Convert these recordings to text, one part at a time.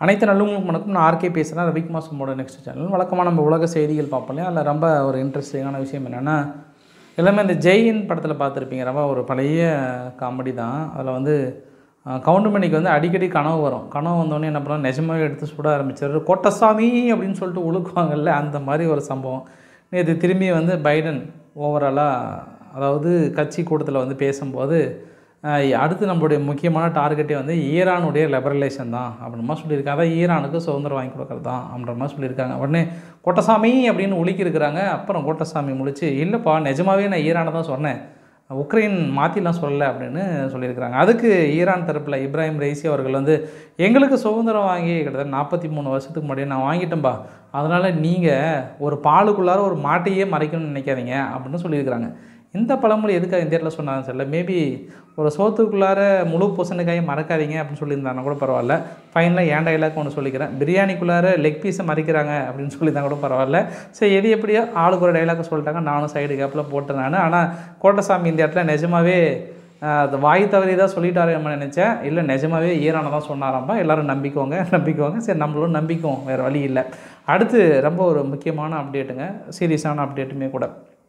அனைத்து நல்லவங்களுக்கும் வணக்கம் நான் ஆர்கே பேசுகிறேன் ரவிக்குமார் சும்மோட நெக்ஸ்ட் சேனல் வழக்கமாக நம்ம உலக செய்திகள் பார்ப்போம் இல்லையா அதில் ரொம்ப ஒரு இன்ட்ரெஸ்டிங்கான விஷயம் என்னென்னா எல்லாமே இந்த ஜெயின் படத்தில் பார்த்துருப்பீங்க ரொம்ப ஒரு பழைய காமெடி தான் அதில் வந்து அஹ், கவுண்டமணிக்கு வந்து அடிக்கடி கனவு வரும் கனவு வந்தோடனே என்ன பண்ணுவோம் நிஜமாவே எடுத்து சுட ஆரம்பிச்சாரு கோட்டசாமி அப்படின்னு சொல்லிட்டு உழுக்குவாங்கல்ல அந்த மாதிரி ஒரு சம்பவம் நேற்று திரும்பி வந்து பைடன் ஓவராலாக அதாவது கட்சி கூட்டத்தில் வந்து பேசும்போது அஹ் அடுத்து நம்மளுடைய முக்கியமான டார்கெட்டே வந்து ஈரானுடைய லிபரலைசேஷன் தான் அப்படின்ற சொல்லியிருக்காங்க அதான் ஈரானுக்கு சுதந்திரம் வாங்கி கொடுக்கறது தான் அப்படின்ற மாதிரி சொல்லியிருக்காங்க உடனே கோட்டசாமி அப்படின்னு ஒலிக்கிருக்கிறாங்க அப்புறம் கோட்டசாமி முழிச்சு இல்லைப்பா நிஜமாவே நான் ஈரானை தான் சொன்னேன் உக்ரைன் மாற்றிலாம் சொல்லலை அப்படின்னு சொல்லியிருக்கிறாங்க அதுக்கு ஈரான் தரப்பில் இப்ராஹிம் ரைசி அவர்கள் வந்து எங்களுக்கு சுதந்திரம் வாங்கி கிட்டத்தட்ட நாற்பத்தி மூணு வருஷத்துக்கு முன்னாடி நான் வாங்கிட்டேன்பா அதனால் நீங்கள் ஒரு பாலுக்குள்ளார ஒரு மாட்டையே மறைக்கணும்னு நினைக்காதீங்க அப்படின்னு சொல்லியிருக்கிறாங்க இந்த பழமொழி எதுக்காக இந்த இடத்துல சொன்னாங்க தெரியல மேபி ஒரு சோத்துக்குள்ளார முழு பூசணிக்காயை மறக்காதீங்க அப்படின்னு சொல்லியிருந்தாங்கன்னா கூட பரவாயில்ல ஃபைனலாக ஏன் டைலாக் ஒன்று சொல்லிக்கிறேன் பிரியாணிக்குள்ளார லெக் பீஸை மறைக்கிறாங்க அப்படின்னு சொல்லியிருந்தா கூட பரவாயில்ல சரி எது எப்படியோ ஆளுக்கு ஒரு டைலாக் சொல்லிட்டாங்க நானும் சைடு கேப்பில் போட்டேன் நான் ஆனால் கோட்டசாமி இந்த இடத்துல நிஜமாவே ஆஹ், அது வாய் தவறி தான் சொல்லிட்டாரு நம்ம நினச்சேன் இல்லை நிஜமாவே ஈரானை தான் சொன்னாராம்பா எல்லாரும் நம்பிக்கோங்க நம்பிக்கோங்க சரி நம்மளும் நம்பிக்கோம் வேறு வழி இல்லை அடுத்து ரொம்ப ஒரு முக்கியமான அப்டேட்டுங்க சீரியஸான அப்டேட்டுமே கூட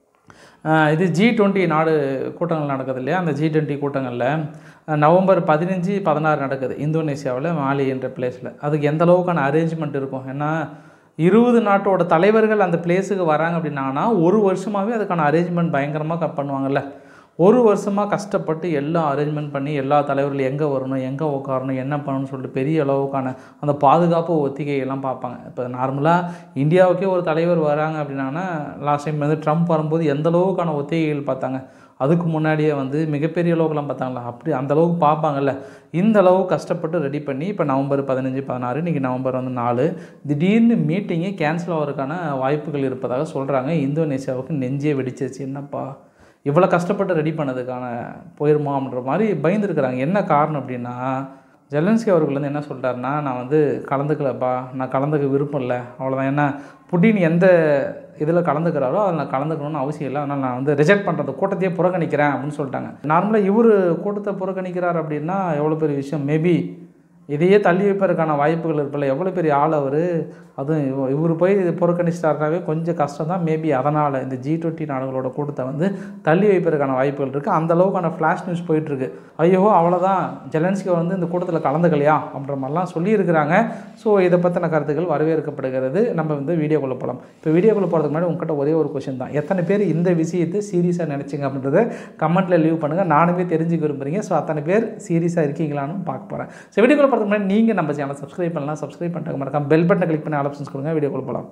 ஆஹ் இது ஜி டுவெண்ட்டி நாடு கூட்டங்கள் நடக்குது இல்லையா அந்த ஜி டுவெண்ட்டி கூட்டங்களில் அஹ் நவம்பர் பதினஞ்சு பதினாறு நடக்குது இந்தோனேசியாவில் மாலி என்ற பிளேஸில் அதுக்கு எந்த அளவுக்கான அரேஞ்ச்மெண்ட் இருக்கும் ஏன்னா இருபது நாட்டோட தலைவர்கள் அந்த பிளேஸுக்கு வராங்க அப்படின்னாங்கன்னா ஒரு வருஷமாகவே அதுக்கான அரேஞ்ச்மெண்ட் பயங்கரமாக க- பண்ணுவாங்கல்ல ஒரு வருஷமாக கஷ்டப்பட்டு எல்லாம் அரேஞ்ச்மெண்ட் பண்ணி எல்லா தலைவர்களும் எங்கே வரணும் எங்கே உட்காரணும் என்ன பண்ணணும்னு சொல்லிட்டு பெரிய அளவுக்கான அந்த பாதுகாப்பு ஒத்திகையெல்லாம் பார்ப்பாங்க இப்போ நார்மலாக இந்தியாவுக்கே ஒரு தலைவர் வராங்க அப்படின்னா லாஸ்ட் டைம் வந்து ட்ரம்ப் வரும்போது எந்த அளவுக்கான ஒத்திகைகள் பார்த்தாங்க அதுக்கு முன்னாடியே வந்து மிகப்பெரிய அளவுக்குலாம் பார்த்தாங்களா அப்படி அந்த அளவுக்கு பார்ப்பாங்கல்ல இந்த அளவு கஷ்டப்பட்டு ரெடி பண்ணி இப்போ நவம்பர் பதினஞ்சு பதினாறு இன்றைக்கி நவம்பர் வந்து நாலு திடீர்னு மீட்டிங்கே கேன்சல் ஆகிறதுக்கான வாய்ப்புகள் இருப்பதாக சொல்கிறாங்க இந்தோனேசியாவுக்கு நெஞ்சே வெடிச்சிருச்சு என்னப்பா இவ்வளோ கஷ்டப்பட்டு ரெடி பண்ணதுக்கான போயிருமான்ற மாதிரி பயந்துருக்குறாங்க என்ன காரணம் அப்படின்னா ஜெலன்ஸ்கி அவர்கள் வந்து என்ன சொல்லிட்டாருன்னா நான் வந்து கலந்துக்கலப்பா நான் கலந்துக்க விருப்பம் இல்லை அவ்வளோதான் ஏன்னா புட்டின் எந்த இதில் கலந்துக்கிறாரோ அதில் நான் கலந்துக்கணும்னு அவசியம் இல்லை அதனால் நான் வந்து ரிஜெக்ட் பண்ணுறது கூட்டத்தையே புறக்கணிக்கிறேன் அப்படின்னு சொல்லிட்டாங்க நார்மலாக இவர் கூட்டத்தை புறக்கணிக்கிறார் அப்படின்னா எவ்வளோ பெரிய விஷயம் மேபி இதையே தள்ளி வைப்பதற்கான வாய்ப்புகள் இருப்பில்ல எவ்வளோ பெரிய ஆள் அவர் அதுவும் இவ- இவர் போய் இது புறக்கணிச்சிட்டாருனாவே கொஞ்சம் கஷ்டம் தான் மேபி அதனால் இந்த ஜி டுவெண்ட்டி நாடுகளோட கூட்டத்தை வந்து தள்ளி வைப்பதற்கான வாய்ப்புகள் இருக்குது அந்த அளவுக்கான ஃப்ளாஷ் நியூஸ் போயிட்டுருக்கு ஐயோ அவ்வளோதான் ஜெலன்ஸ்கி வந்து இந்த கூட்டத்தில் கலந்துக்கலையா அப்படின்ற மாதிரிலாம் சொல்லியிருக்கிறாங்க ஸோ இதை பற்றின கருத்துக்கள் வரவேற்கப்படுகிறது நம்ம வந்து வீடியோக்குள்ளே போகலாம் இப்போ வீடியோக்குள்ளே போகிறதுக்கு முன்னாடி உங்ககிட்ட ஒரே ஒரு கொஷின் தான் எத்தனை பேர் இந்த விஷயத்தை சீரியஸாக நினச்சிங்க அப்படின்றத கமெண்ட்டில் லீவ் பண்ணுங்கள் நானுமே தெரிஞ்சுக்க விரும்புகிறீங்க ஸோ அத்தனை பேர் சீரியஸாக இருக்கீங்களான்னு பார்க்க போகிறேன் ஸோ வீடியோக்குள்ளே போகிறதுக்கு முன்னாடி நீங்கள் நம்ம சேனல் சப்ஸ்கிரைப் பண்ணலாம் சப்ஸ்கிரைப் பண்ணிட்டு மறக்காம பெல் பட்டனை கிளிக் பண்ணி ஆப்ஷன்ஸ் கொடுங்க வீடியோக்குள்ளே போகலாம்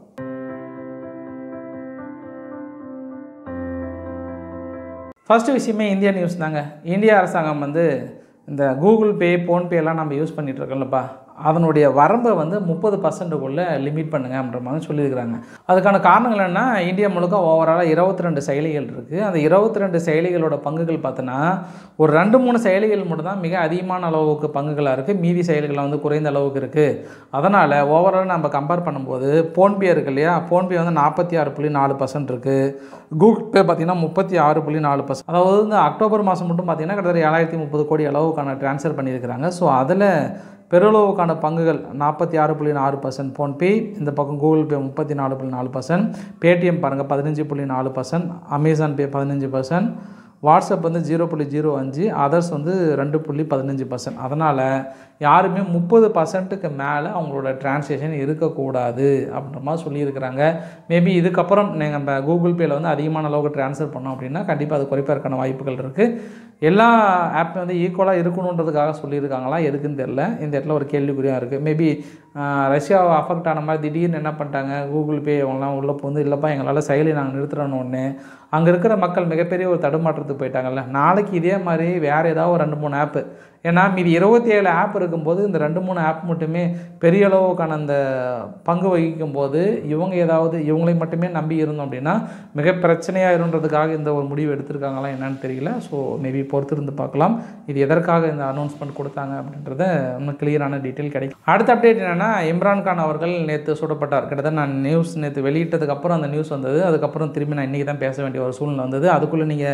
ஃபஸ்ட்டு விஷயமே இந்தியா நியூஸ் தாங்க இந்திய அரசாங்கம் வந்து இந்த கூகுள் பே ஃபோன்பே எல்லாம் நம்ம யூஸ் பண்ணிட்டு இருக்கோம்லப்பா அதனுடைய வரம்பை வந்து முப்பது பர்சன்ட்டுக்குள்ளே லிமிட் பண்ணுங்க அப்படின்ற மாதிரி சொல்லியிருக்கிறாங்க அதுக்கான காரணங்கள் என்ன இந்தியா முழுக்க ஓவராலாக இருபத்தி ரெண்டு செயலிகள் இருக்குது அந்த இருபத்தி ரெண்டு செயலிகளோட பங்குகள் பார்த்தோன்னா ஒரு ரெண்டு மூணு செயலிகள் மட்டும்தான் மிக அதிகமான அளவுக்கு பங்குகளாக இருக்குது மீதி செயலிகள் வந்து குறைந்த அளவுக்கு இருக்குது அதனால் ஓவரால் நம்ம கம்பேர் பண்ணும்போது ஃபோன்பே இருக்கு இல்லையா ஃபோன்பே வந்து நாற்பத்தி ஆறு புள்ளி நாலு பர்சன்ட் இருக்குது கூகுள் பே பார்த்தீங்கன்னா முப்பத்தி ஆறு புள்ளி நாலு பர்சன்ட் அதாவது இந்த அக்டோபர் மாதம் மட்டும் பார்த்தீங்கன்னா கிட்டத்தட்ட ஏழாயிரத்தி முப்பது கோடி அளவுக்கான ட்ரான்ஸ்ஃபர் பண்ணியிருக்கிறாங்க ஸோ அதில் பெருளவுக்கான பங்குகள் நாற்பத்தி ஆறு புள்ளி நாலு பர்சன்ட் ஃபோன்பே இந்த பக்கம் கூகுள் பே முப்பத்தி நாலு புள்ளி நாலு பர்சன்ட் பேடிஎம் பாருங்கள் பதினஞ்சு புள்ளி நாலு பர்சன்ட் அமேசான் பே பதினஞ்சு பர்சன்ட் வாட்ஸ்அப் வந்து ஜீரோ புள்ளி ஜீரோ அஞ்சு அதர்ஸ் வந்து ரெண்டு புள்ளி பதினஞ்சு பர்சன்ட் அதனால் யாருமே முப்பது பர்சன்ட்டுக்கு மேலே அவங்களோட டிரான்சேக்ஷன் இருக்கக்கூடாது அப்படின்ற மாதிரி சொல்லியிருக்கிறாங்க மேபி இதுக்கப்புறம் நீங்கள் நம்ம கூகுள் பேயில் வந்து அதிகமான அளவுக்கு ட்ரான்ஸ்ஃபர் பண்ணோம் அப்படின்னா கண்டிப்பாக அது குறைப்பதற்கான வாய்ப்புகள் இருக்குது எல்லா ஆப் வந்து ஈக்குவலாக இருக்கணுன்றதுக்காக சொல்லியிருக்காங்களா எதுக்குன்னு தெரில இந்த இடத்துல ஒரு கேள்விக்குறியாக இருக்குது மேபி ரஷ்யாவை அஃபெக்ட் ஆன மாதிரி திடீர்னு என்ன பண்ணிட்டாங்க கூகுள் பே அவங்களாம் உள்ளே வந்து இல்லைப்பா எங்களால் செயலி நாங்கள் நிறுத்துறோன்னு ஒன்று அங்கே இருக்கிற மக்கள் மிகப்பெரிய ஒரு தடுமாற்றத்துக்கு போயிட்டாங்கல்ல நாளைக்கு இதே மாதிரி வேறு ஏதாவது ஒரு ரெண்டு மூணு ஆப்பு ஏன்னா மீதி இருபத்தி ஏழு ஆப் இருக்கும்போது இந்த ரெண்டு மூணு ஆப் மட்டுமே பெரிய அளவுக்கான அந்த பங்கு வகிக்கும் போது இவங்க ஏதாவது இவங்களை மட்டுமே நம்பி இருந்தோம் அப்படின்னா மிக பிரச்சனையாயிருன்றதுக்காக இந்த ஒரு முடிவு எடுத்திருக்காங்களா என்னன்னு தெரியல ஸோ மேபி பொறுத்திருந்து பார்க்கலாம் இது எதற்காக இந்த அனௌன்ஸ்மெண்ட் கொடுத்தாங்க அப்படின்றத இன்னும் கிளியரான டீட்டெயில் கிடைக்கும் அடுத்த அப்டேட் என்னென்னா இம்ரான்கான் அவர்கள் நேற்று சுடப்பட்டார் கிட்டத்தட்ட நான் நியூஸ் நேற்று வெளியிட்டதுக்கு அப்புறம் அந்த நியூஸ் வந்தது அதுக்கப்புறம் திரும்பி நான் இன்றைக்கி தான் பேச வேண்டிய ஒரு சூழ்நிலை வந்தது அதுக்குள்ளே நீங்கள்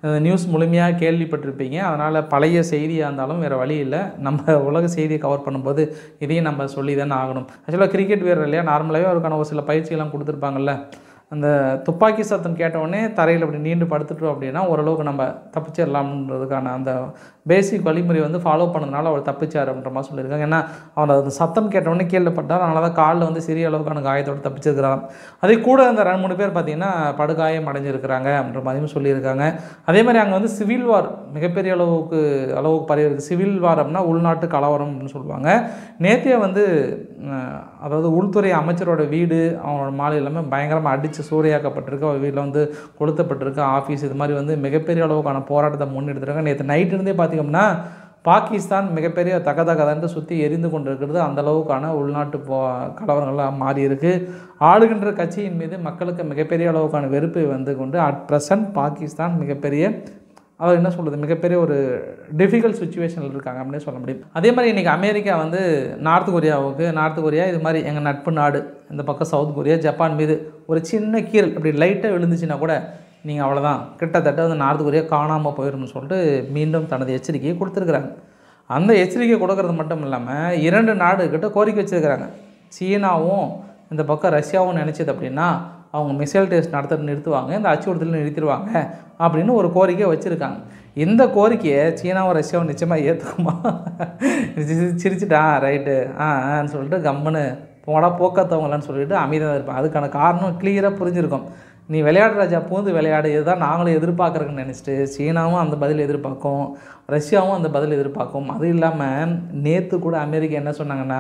நியூஸ் முழுமையாக கேள்விப்பட்டிருப்பீங்க அதனால் பழைய செய்தியாக இருந்தாலும் வேறு வழி இல்லை நம்ம உலக செய்தியை கவர் பண்ணும்போது இதையும் நம்ம சொல்லி தானே ஆகணும் ஆக்சுவலாக கிரிக்கெட் வீரர் இல்லையா நார்மலாகவே அவருக்கான ஒரு சில பயிற்சியெல்லாம் கொடுத்துருப்பாங்கல்ல அந்த துப்பாக்கி சத்தம் கேட்டவுடனே தரையில் அப்படி நீண்டு படுத்துட்டோம் அப்படின்னா ஓரளவுக்கு நம்ம தப்பிச்சிடலாம்ன்றதுக்கான அந்த பேசிக் வழிமுறை வந்து ஃபாலோ பண்ணதுனால அவர் தப்பிச்சார் அப்படின்ற மாதிரி சொல்லியிருக்காங்க ஏன்னா அவர் அந்த சத்தம் கேட்டவுடனே கீழே பட்டார் அதனால தான் காலில் வந்து சிறிய அளவுக்கான காயத்தோடு தப்பிச்சிருக்கிறார் அதே கூட அந்த ரெண்டு மூணு பேர் பார்த்தீங்கன்னா படுகாயம் அடைஞ்சிருக்கிறாங்க அப்படின்ற மாதிரியும் சொல்லியிருக்காங்க அதே மாதிரி அங்கே வந்து சிவில் வார் மிகப்பெரிய அளவுக்கு அளவுக்கு பரவி இருக்குது சிவில் வார் அப்படின்னா உள்நாட்டு கலவரம் அப்படின்னு சொல்லுவாங்க நேத்தியே வந்து அஹ், அதாவது உள்துறை அமைச்சரோட வீடு அவனோட மாலை எல்லாமே பயங்கரமாக அடித்து சூறையாக்கப்பட்டிருக்கு அவர் வீட்டில் வந்து கொளுத்தப்பட்டிருக்கு ஆஃபீஸ் இது மாதிரி வந்து மிகப்பெரிய அளவுக்கான போராட்டத்தை முன்னெடுத்துருக்காங்க நேற்று நைட் இருந்தே பார்த்திங்கன்னா பாகிஸ்தான் மிகப்பெரிய தகதகதன்று சுற்றி எரிந்து கொண்டு இருக்கிறது அந்த அளவுக்கான உள்நாட்டு போ கலவரங்கள்லாம் மாறி இருக்கு ஆளுகின்ற கட்சியின் மீது மக்களுக்கு மிகப்பெரிய அளவுக்கான வெறுப்பு வந்து கொண்டு அட் ப்ரெசன்ட் பாகிஸ்தான் மிகப்பெரிய அவர் என்ன சொல்கிறது மிகப்பெரிய ஒரு டிஃபிகல்ட் சுச்சுவேஷனில் இருக்காங்க அப்படின்னே சொல்ல முடியும் அதே மாதிரி இன்றைக்கி அமெரிக்கா வந்து நார்த் கொரியாவுக்கு நார்த் கொரியா இது மாதிரி எங்கள் நட்பு நாடு இந்த பக்கம் சவுத் கொரியா ஜப்பான் மீது ஒரு சின்ன கீரல் அப்படி லைட்டாக விழுந்துச்சுன்னா கூட நீங்கள் அவ்வளோதான் கிட்டத்தட்ட வந்து நார்த் கொரியா காணாமல் போயிடும்னு சொல்லிட்டு மீண்டும் தனது எச்சரிக்கையை கொடுத்துருக்குறாங்க அந்த எச்சரிக்கை கொடுக்கறது மட்டும் இல்லாமல் இரண்டு நாடுகிட்ட கோரிக்கை வச்சுருக்கிறாங்க சீனாவும் இந்த பக்கம் ரஷ்யாவும் நினச்சது அப்படின்னா அவங்க மிசைல் டெஸ்ட் நடத்துறது நிறுத்துவாங்க இந்த அச்சுறுத்தல் நிறுத்திடுவாங்க அப்படின்னு ஒரு கோரிக்கை வச்சுருக்காங்க இந்த கோரிக்கையை சீனாவும் ரஷ்யாவும் நிச்சயமாக ஏற்றுக்குமா சிரிச்சிட்டான் ரைட்டு ஆ ஆன்னு சொல்லிட்டு கம்முன்னு போடா போக்கத்தவங்களான்னு சொல்லிட்டு அமைதியாக இருப்பாங்க அதுக்கான காரணம் கிளியராக புரிஞ்சிருக்கும் நீ விளையாடு ராஜா பூந்து விளையாடு இதுதான் நாங்களும் எதிர்பார்க்குறோன்னு நினச்சிட்டு சீனாவும் அந்த பதில் எதிர்பார்க்கும் ரஷ்யாவும் அந்த பதில் எதிர்பார்க்கும் அது இல்லாமல் நேற்று கூட அமெரிக்கா என்ன சொன்னாங்கன்னா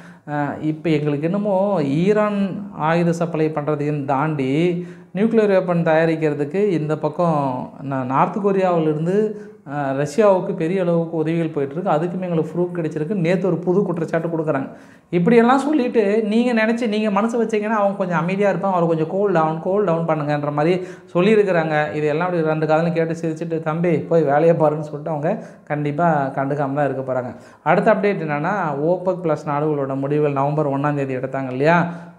இப்போ எங்களுக்கு என்னமோ ஈரான் ஆயுத சப்ளை பண்ணுறதையும் தாண்டி நியூக்ளியர் வெப்பன் தயாரிக்கிறதுக்கு இந்த பக்கம் நா- நார்த் கொரியாவிலிருந்து அஹ், ரஷ்யாவுக்கு பெரிய அளவுக்கு உதவிகள் போயிட்டுருக்கு அதுக்குமே எங்களுக்கு ப்ரூஃப் கிடைச்சிருக்கு நேற்று ஒரு புது குற்றச்சாட்டு கொடுக்குறாங்க இப்படியெல்லாம் சொல்லிட்டு நீங்கள் நினச்சி நீங்கள் மனசு வச்சீங்கன்னா அவங்க கொஞ்சம் அமைதியாக இருப்பாங்க அவர் கொஞ்சம் கோல் டவுன் கோல் டவுன் பண்ணுங்கன்ற மாதிரி சொல்லியிருக்கிறாங்க இது எல்லாம் அப்படி ரெண்டு காதலும் கேட்டு சிரிச்சிட்டு தம்பி போய் வேலையை பாருன்னு சொல்லிட்டு அவங்க கண்டிப்பாக கண்டுக்காம தான் இருக்க போகிறாங்க அடுத்த அப்டேட் என்னென்னா ஓப்பக் ப்ளஸ் நாடுகளோட முடிவுகள் நவம்பர் ஒன்றாம் தேதி எடுத்தாங்க இல்லையா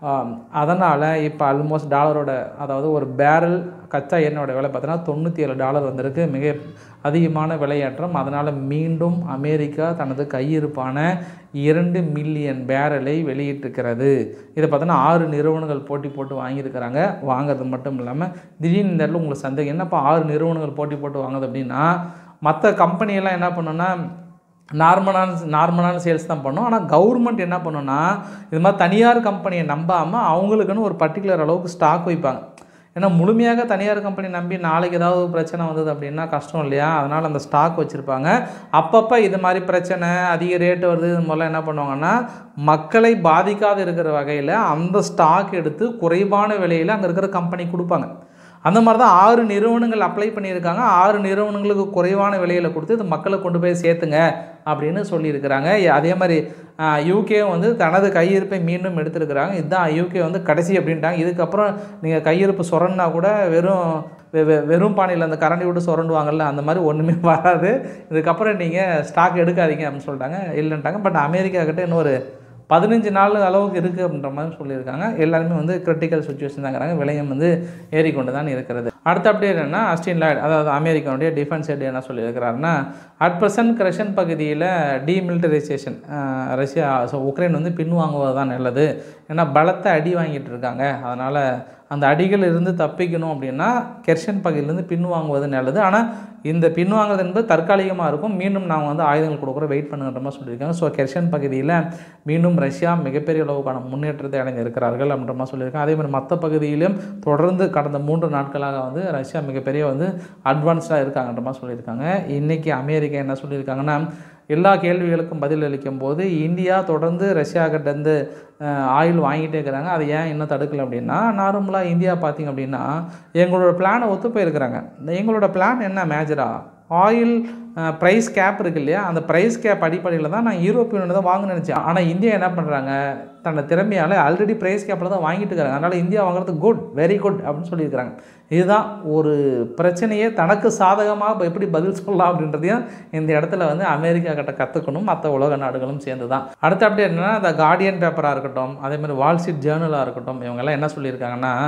அதனால் இப்போ ஆல்மோஸ்ட் டாலரோட அதாவது ஒரு பேரல் கச்சா எண்ணெயோட விலை பார்த்தீங்கன்னா தொண்ணூற்றி ஏழு டாலர் வந்திருக்கு மிக அதிகமான விலையேற்றம் அதனால் மீண்டும் அமெரிக்கா தனது கையிருப்பான இரண்டு மில்லியன் பேரலை வெளியிட்டிருக்கிறது இதை பார்த்தோன்னா ஆறு நிறுவனங்கள் போட்டி போட்டு வாங்கியிருக்கிறாங்க வாங்குறது மட்டும் இல்லாமல் திடீர்னு இந்த இடத்துல உங்களுக்கு சந்தேகம் என்னப்பா ஆறு நிறுவனங்கள் போட்டி போட்டு வாங்குது அப்படின்னா மற்ற கம்பெனியெல்லாம் என்ன பண்ணுன்னா நார்மலான நார்மலான சேல்ஸ் தான் பண்ணும் ஆனால் கவர்மெண்ட் என்ன பண்ணுன்னா இது மாதிரி தனியார் கம்பெனியை நம்பாமல் அவங்களுக்குன்னு ஒரு பர்டிகுலர் அளவுக்கு ஸ்டாக் வைப்பாங்க ஏன்னா முழுமையாக தனியார் கம்பெனி நம்பி நாளைக்கு ஏதாவது ஒரு பிரச்சனை வந்தது அப்படின்னா கஷ்டம் இல்லையா அதனால் அந்த ஸ்டாக் வச்சுருப்பாங்க அப்பப்போ இது மாதிரி பிரச்சனை அதிக ரேட்டு வருது இது மாதிரிலாம் என்ன பண்ணுவாங்கன்னா மக்களை பாதிக்காது இருக்கிற வகையில் அந்த ஸ்டாக் எடுத்து குறைவான விலையில் அங்கே இருக்கிற கம்பெனி கொடுப்பாங்க அந்த மாதிரி தான் ஆறு நிறுவனங்கள் அப்ளை பண்ணியிருக்காங்க ஆறு நிறுவனங்களுக்கு குறைவான விலையில் கொடுத்து இது மக்களை கொண்டு போய் சேர்த்துங்க அப்படின்னு சொல்லியிருக்கிறாங்க அதே மாதிரி யூகே வந்து தனது கையிருப்பை மீண்டும் எடுத்திருக்கிறாங்க இதுதான் யூகே வந்து கடைசி அப்படின்ட்டாங்க இதுக்கப்புறம் நீங்கள் கையிருப்பு சுரண்டா கூட வெறும் வெ- வெ- வெறும் பானையில் அந்த கரண்டி விட்டு சுரண்டுவாங்கல்ல அந்த மாதிரி ஒன்றுமே வராது இதுக்கப்புறம் நீங்கள் ஸ்டாக் எடுக்காதீங்க அப்படின்னு சொல்லிட்டாங்க இல்லைன்ட்டாங்க பட் அமெரிக்கா கிட்ட இன்னொரு பதினஞ்சு நாள் அளவுக்கு இருக்குது அப்படின்ற மாதிரி சொல்லியிருக்காங்க எல்லாருமே வந்து கிரிட்டிக்கல் சுச்சுவேஷன் தாங்கிறாங்க விலையும் வந்து ஏறிக்கொண்டு தான் இருக்கிறது அடுத்த அப்டேட் என்ன அஸ்டின் லாய்ட் அதாவது அமெரிக்காவுடைய டிஃபென்ஸ் ஹெட் என்ன சொல்லியிருக்கிறாருன்னா அட் ப்ரெசன்ட் கிரஷன் பகுதியில் டீமிலிட்டரைசேஷன் ரஷ்யா ஸோ உக்ரைன் வந்து பின்வாங்குவது தான் நல்லது ஏன்னா பலத்தை அடி வாங்கிட்டு இருக்காங்க அதனால் அந்த அடிகள் இருந்து தப்பிக்கணும் அப்படின்னா கெர்ஷன் பகுதியிலேருந்து பின்வாங்குவது நல்லது ஆனால் இந்த பின்வாங்குறது என்பது தற்காலிகமாக இருக்கும் மீண்டும் நாங்கள் வந்து ஆயுதங்கள் கொடுக்குற வெயிட் பண்ணுங்கிற மாதிரி சொல்லியிருக்காங்க ஸோ கெர்ஷன் பகுதியில் மீண்டும் ரஷ்யா மிகப்பெரிய அளவுக்கான முன்னேற்றத்தை அடைந்திருக்கிறார்கள் அப்படின்ற மாதிரி சொல்லியிருக்காங்க அதே மாதிரி மற்ற பகுதியிலும் தொடர்ந்து கடந்த மூன்று நாட்களாக வந்து ரஷ்யா மிகப்பெரிய வந்து அட்வான்ஸ்டாக இருக்காங்கன்ற மாதிரி சொல்லியிருக்காங்க இன்றைக்கி அமெரிக்கா என்ன சொல்லியிருக்காங்கன்னா எல்லா கேள்விகளுக்கும் பதில் அளிக்கும் போது இந்தியா தொடர்ந்து ரஷ்யா கிட்டேருந்து ஆயில் வாங்கிட்டே இருக்கிறாங்க அதை ஏன் இன்னும் தடுக்கலை அப்படின்னா நார்மலாக இந்தியா பார்த்திங்க அப்படின்னா எங்களோட பிளானை ஒத்து போயிருக்கிறாங்க எங்களோட பிளான் என்ன மேஜரா ஆயில் ப்ரைஸ் கேப் இருக்கு இல்லையா அந்த ப்ரைஸ் கேப் அடிப்படையில் தான் நான் யூரோப்பியன் யூனியன் தான் வாங்க நினச்சேன் ஆனால் இந்தியா என்ன பண்ணுறாங்க தன்னோட திறமையால் ஆல்ரெடி ப்ரைஸ் கேப்பில் தான் வாங்கிட்டு இருக்காங்க அதனால் இந்தியா வாங்குறது குட் வெரி குட் அப்படின்னு சொல்லியிருக்கிறாங்க இதுதான் ஒரு பிரச்சனையே தனக்கு சாதகமாக இப்போ எப்படி பதில் சொல்லலாம் அப்படின்றதையும் இந்த இடத்துல வந்து அமெரிக்கா கிட்ட கற்றுக்கணும் மற்ற உலக நாடுகளும் சேர்ந்து தான் அடுத்த அப்படி என்னென்னா இந்த கார்டியன் பேப்பராக இருக்கட்டும் அதே மாதிரி வால் ஸ்ட்ரீட் ஜேர்னலாக இருக்கட்டும் இவங்கெல்லாம் என்ன சொல்லியிருக்காங்கன்னா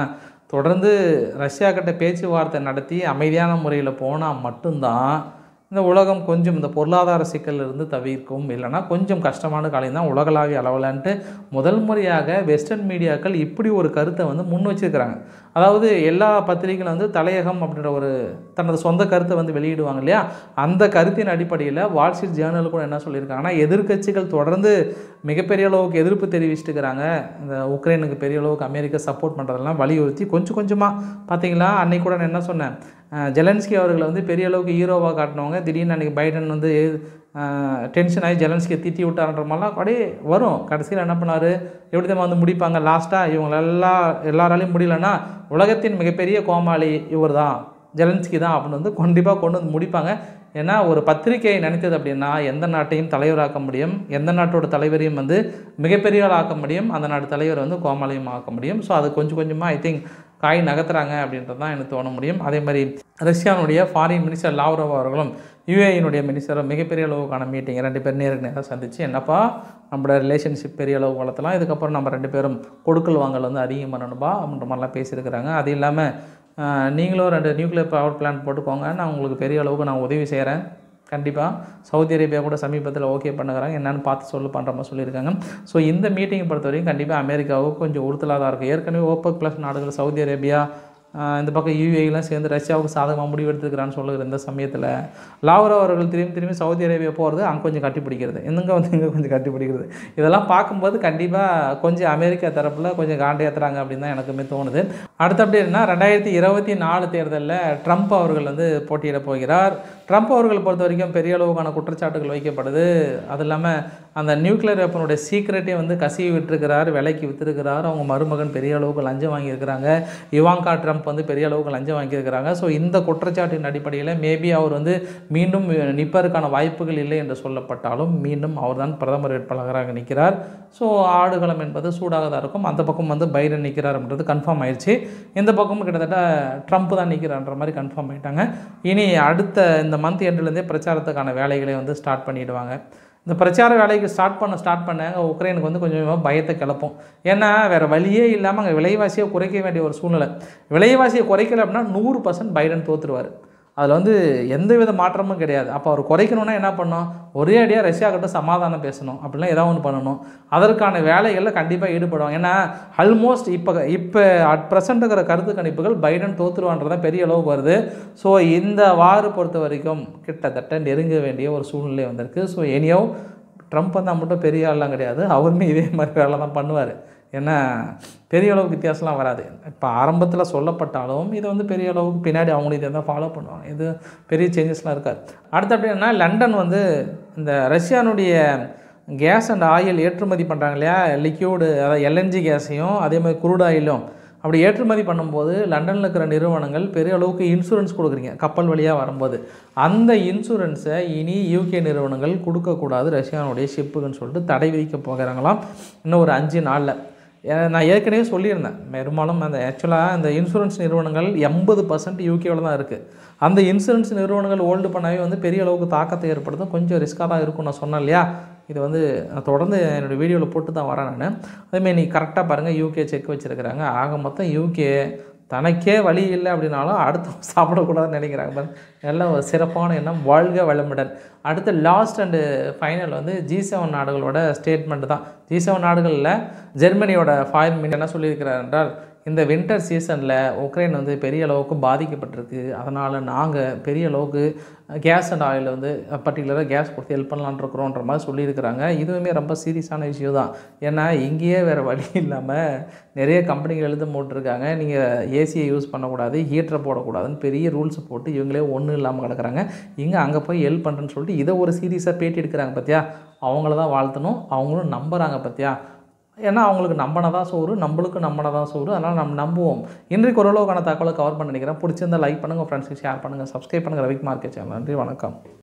தொடர்ந்து ரஷ்யா கிட்ட பேச்சுவார்த்தை நடத்தி அமைதியான முறையில் போனால் மட்டும்தான் இந்த உலகம் கொஞ்சம் இந்த பொருளாதார சிக்கல்ல இருந்து தவிர்க்கும் இல்லைன்னா கொஞ்சம் கஷ்டமான காலம் தான் உலகளாவிய அளவில்ன்ட்டு முதல் முறையாக வெஸ்டர்ன் மீடியாக்கள் இப்படி ஒரு கருத்தை வந்து முன் வச்சிருக்கிறாங்க அதாவது எல்லா பத்திரிகைகளும் வந்து தலையகம் அப்படின்ற ஒரு தனது சொந்த கருத்தை வந்து வெளியிடுவாங்க இல்லையா அந்த கருத்தின் அடிப்படையில் வால் ஸ்ட்ரீட் ஜேர்னல் கூட என்ன சொல்லியிருக்காங்கன்னா எதிர்க்கட்சிகள் தொடர்ந்து மிகப்பெரிய அளவுக்கு எதிர்ப்பு தெரிவிச்சுட்டு இருக்கிறாங்க இந்த உக்ரைனுக்கு பெரிய அளவுக்கு அமெரிக்கா சப்போர்ட் பண்ணுறதெல்லாம் வலியுறுத்தி கொஞ்சம் கொஞ்சமாக பார்த்தீங்களா அன்னைக்கு கூட நான் என்ன சொன்னேன் அஹ் ஜெலன்ஸ்கி அவர்களை வந்து பெரிய அளவுக்கு ஹீரோவாக காட்டினவங்க திடீர்னு அன்றைக்கி பைடன் வந்து டென்ஷன் ஆகி ஜெலன்ஸ்கியை திட்டி விட்டாருன்ற மாதிரிலாம் அப்படியே வரும் கடைசியில் என்ன பண்ணார் எப்படி தான் வந்து முடிப்பாங்க லாஸ்ட்டாக இவங்க எல்லா எல்லாராலையும் முடியலன்னா உலகத்தின் மிகப்பெரிய கோமாளி இவர் தான் ஜெலன்ஸ்கி தான் அப்படின்னு வந்து கண்டிப்பாக கொண்டு வந்து முடிப்பாங்க ஏன்னா ஒரு பத்திரிகை நினைத்தது அப்படின்னா எந்த நாட்டையும் தலைவராக்க முடியும் எந்த நாட்டோட தலைவரையும் வந்து மிகப்பெரிய ஆள் ஆக்க முடியும் அந்த நாட்டு தலைவர் வந்து கோமாளியும் ஆக்க முடியும் ஸோ அது கொஞ்சம் கொஞ்சமாக ஐ திங்க் காய் நகர்த்துறாங்க அப்படின்றது தான் எனக்கு தோண முடியும் அதே மாதிரி ரஷ்யானுடைய ஃபாரின் மினிஸ்டர் லாவ்ரோவ் அவர்களும் யுஏஇனுடைய மினிஸ்டரும் மிகப்பெரிய அளவுக்கான மீட்டிங் ரெண்டு பேரும் நேருக்கு நேராக சந்தித்து என்னப்பா நம்மளோட ரிலேஷன்ஷிப் பெரிய அளவு வளர்த்தலாம் இதுக்கப்புறம் நம்ம ரெண்டு பேரும் கொடுக்கல் வாங்கல் வந்து அதிகம் பண்ணணும்பா அப்படின்ற மாதிரிலாம் பேசியிருக்கிறாங்க அது இல்லாமல் ஆஹ், நீங்களும் ரெண்டு நியூக்ளியர் பவர் பிளான்ட் போட்டுக்கோங்க நான் உங்களுக்கு பெரிய அளவுக்கு நான் உதவி செய்கிறேன் கண்டிப்பாக சவுதி அரேபியா கூட சமீபத்தில் ஓகே பண்ணுறாங்க என்னன்னு பார்த்து சொல்லு பண்ணுற மாதிரி சொல்லியிருக்காங்க ஸோ இந்த மீட்டிங்கை பொறுத்த வரைக்கும் கண்டிப்பாக அமெரிக்காவுக்கு கொஞ்சம் உறுத்தலாக தான் இருக்குது ஏற்கனவே ஓப்பக் ப்ளஸ் நாடுகள் சவுதி அரேபியா ஆஹ் இந்த பக்கம் யூஏலாம் சேர்ந்து ரஷ்யாவுக்கு சாதகமாக முடிவெடுத்துக்கிறான்னு சொல்லுகிற இந்த சமயத்தில் லாவரோ அவர்கள் திரும்பி திரும்பி சவுதி அரேபியா போகிறது அங்கே கொஞ்சம் கட்டி பிடிக்கிறது இங்கே வந்து இங்கே கொஞ்சம் கட்டி பிடிக்கிறது இதெல்லாம் பார்க்கும்போது கண்டிப்பாக கொஞ்சம் அமெரிக்கா தரப்பில் கொஞ்சம் காண்டியாத்துறாங்க அப்படின்னு தான் எனக்குமே தோணுது அடுத்து அப்படி என்ன ரெண்டாயிரத்தி இருபத்தி நாலு தேர்தலில் ட்ரம்ப் அவர்கள் வந்து போட்டியிட போகிறார் ட்ரம்ப் அவர்கள் பொறுத்த வரைக்கும் பெரிய அளவுக்கான குற்றச்சாட்டுகள் வைக்கப்படுது அது இல்லாமல் அந்த நியூக்ளியர் வெப்பனுடைய சீக்ரெட்டே வந்து கசிவி விட்டுருக்கிறார் விலைக்கு விற்றுருக்கிறார் அவங்க மருமகன் பெரிய அளவுக்கு லஞ்சம் வாங்கியிருக்கிறாங்க இவாங்கா ட்ரம்ப் வந்து பெரிய அளவுக்கு லஞ்சம் வாங்கியிருக்கிறாங்க ஸோ இந்த குற்றச்சாட்டின் அடிப்படையில் மேபி அவர் வந்து மீண்டும் நிற்பதற்கான வாய்ப்புகள் இல்லை என்று சொல்லப்பட்டாலும் மீண்டும் அவர்தான் பிரதமர் வேட்பாளராக நிற்கிறார் ஸோ ஆடுகளம் என்பது சூடாக தான் இருக்கும் அந்த பக்கம் வந்து பைடன் நிற்கிறார் அப்படின்றது கன்ஃபார்ம் ஆயிடுச்சு இந்த பக்கமும் கிட்டத்தட்ட ட்ரம்ப் தான் நிற்கிறான்ற மாதிரி கன்ஃபார்ம் ஆயிட்டாங்க இனி அடுத்த இந்த மந்த் எண்ட்லேருந்தே பிரச்சாரத்துக்கான வேலைகளை வந்து ஸ்டார்ட் பண்ணிடுவாங்க இந்த பிரச்சார வேலைக்கு ஸ்டார்ட் பண்ண ஸ்டார்ட் பண்ணாங்க உக்ரைனுக்கு வந்து கொஞ்சம் கொஞ்சமாக பயத்தை கிளப்பும் ஏன்னா வேறு வழியே இல்லாமல் அங்கே விலைவாசியை குறைக்க வேண்டிய ஒரு சூழ்நிலை விலைவாசியை குறைக்கல அப்படின்னா நூறு பர்சன்ட் பைடன் தோற்றுருவார் அதில் வந்து எந்த வித மாற்றமும் கிடையாது அப்போ அவர் குறைக்கணும்னா என்ன பண்ணணும் ஒரே அடியாக ரஷ்யா கிட்ட சமாதானம் பேசணும் அப்படிலாம் ஏதாவது ஒன்று பண்ணணும் அதற்கான வேலைகளில் கண்டிப்பாக ஈடுபடுவாங்க ஏன்னா ஆல்மோஸ்ட் இப்போ இப்போ அட் ப்ரெசண்ட் இருக்கிற கருத்து கணிப்புகள் பைடன் தோற்றுருவான்றதான் பெரிய அளவுக்கு வருது ஸோ இந்த வாரு பொறுத்த வரைக்கும் கிட்டத்தட்ட நெருங்க வேண்டிய ஒரு சூழ்நிலை வந்திருக்கு ஸோ எனியோ ட்ரம்ப் வந்தால் மட்டும் பெரிய ஆள்லாம் கிடையாது அவருமே இதே மாதிரி வேலை தான் பண்ணுவார் ஏன்னா பெரிய அளவுக்கு வித்தியாசம்லாம் வராது இப்போ ஆரம்பத்தில் சொல்லப்பட்டாலும் இது வந்து பெரிய அளவுக்கு பின்னாடி அவங்களும் இதை தான் ஃபாலோ பண்ணுவாங்க இது பெரிய சேஞ்சஸ்லாம் இருக்காது அடுத்து அப்படின்னா லண்டன் வந்து இந்த ரஷ்யானுடைய கேஸ் அண்ட் ஆயில் ஏற்றுமதி பண்ணுறாங்க இல்லையா லிக்யூடு அதாவது எல்என்ஜி கேஸையும் அதே மாதிரி குரூட் ஆயிலும் அப்படி ஏற்றுமதி பண்ணும்போது லண்டனில் இருக்கிற நிறுவனங்கள் பெரிய அளவுக்கு இன்சூரன்ஸ் கொடுக்குறீங்க கப்பல் வழியாக வரும்போது அந்த இன்சூரன்ஸை இனி யூகே நிறுவனங்கள் கொடுக்கக்கூடாது ரஷ்யானுடைய ஷிப்புக்குன்னு சொல்லிட்டு தடை விதிக்க போகிறாங்களாம் இன்னும் ஒரு அஞ்சு நாளில் ஏ- நான் ஏற்கனவே சொல்லியிருந்தேன் பெரும்பாலும் அந்த ஆக்சுவலாக இந்த இன்சூரன்ஸ் நிறுவனங்கள் எண்பது பர்சன்ட் யூகேவில் தான் இருக்குது அந்த இன்சூரன்ஸ் நிறுவனங்கள் ஹோல்டு பண்ணவே வந்து பெரிய அளவுக்கு தாக்கத்தை ஏற்படுத்தும் கொஞ்சம் ரிஸ்க்காக தான் இருக்கும் நான் சொன்னேன் இல்லையா இது வந்து நான் தொடர்ந்து என்னோடய வீடியோவில் போட்டு தான் வரேன் நான் அதேமாதிரி நீ கரெக்டாக பாருங்கள் யூகே செக் வச்சுருக்கிறாங்க ஆக மொத்தம் யூகே தனக்கே வழி இல்லை அப்படின்னாலும் அடுத்து சாப்பிடக்கூடாதுன்னு நினைக்கிறாங்க பாருங்க எல்லாம் ஒரு சிறப்பான எண்ணம் வாழ்க வளமுடன் அடுத்து லாஸ்ட் அண்டு ஃபைனல் வந்து ஜி செவன் நாடுகளோட ஸ்டேட்மெண்ட் தான் ஜி செவன் நாடுகளில் ஜெர்மனியோட ஃபாரின் மினிஸ்டர் என்ன சொல்லியிருக்கிறார் என்றால் இந்த வின்டர் சீசனில் உக்ரைன் வந்து பெரிய அளவுக்கு பாதிக்கப்பட்டிருக்கு அதனால் நாங்கள் பெரிய அளவுக்கு கேஸ் அண்ட் ஆயில் வந்து பர்டிகுலராக கேஸ் கொடுத்து ஹெல்ப் பண்ணலான்னு இருக்கிறோன்ற மாதிரி சொல்லியிருக்கிறாங்க இதுவுமே ரொம்ப சீரியஸான விஷயம் தான் ஏன்னா இங்கேயே வேறு வழி இல்லாமல் நிறைய கம்பெனிகள் எழுத போட்டிருக்காங்க நீங்கள் ஏசியை யூஸ் பண்ணக்கூடாது ஹீட்டரை போடக்கூடாதுன்னு பெரிய ரூல்ஸ் போட்டு இவங்களே ஒன்றும் இல்லாமல் கிடக்குறாங்க இங்கே அங்கே போய் ஹெல்ப் பண்ணுறேன்னு சொல்லிட்டு இதை ஒரு சீரியஸாக பேட்டி எடுக்கிறாங்க பார்த்தியா அவங்கள தான் வாழ்த்தணும் அவங்களும் நம்புகிறாங்க பார்த்தியா ஏன்னா அவங்களுக்கு நம்பினதான் சோறு நம்மளுக்கு நம்பினதான் சோறு அதனால் நம்ம நம்புவோம் இன்றைக்கு ஓரளவுக்கான தகவலை கவர் பண்ண நினைக்கிறேன் பிடிச்சிருந்தா லைக் பண்ணுங்கள் ஃப்ரெண்ட்ஸுக்கு ஷேர் பண்ணுங்கள் சப்ஸ்கிரைப் பண்ணுங்கள் ரவிக் மார்க்கெட் சேனல் நன்றி வணக்கம்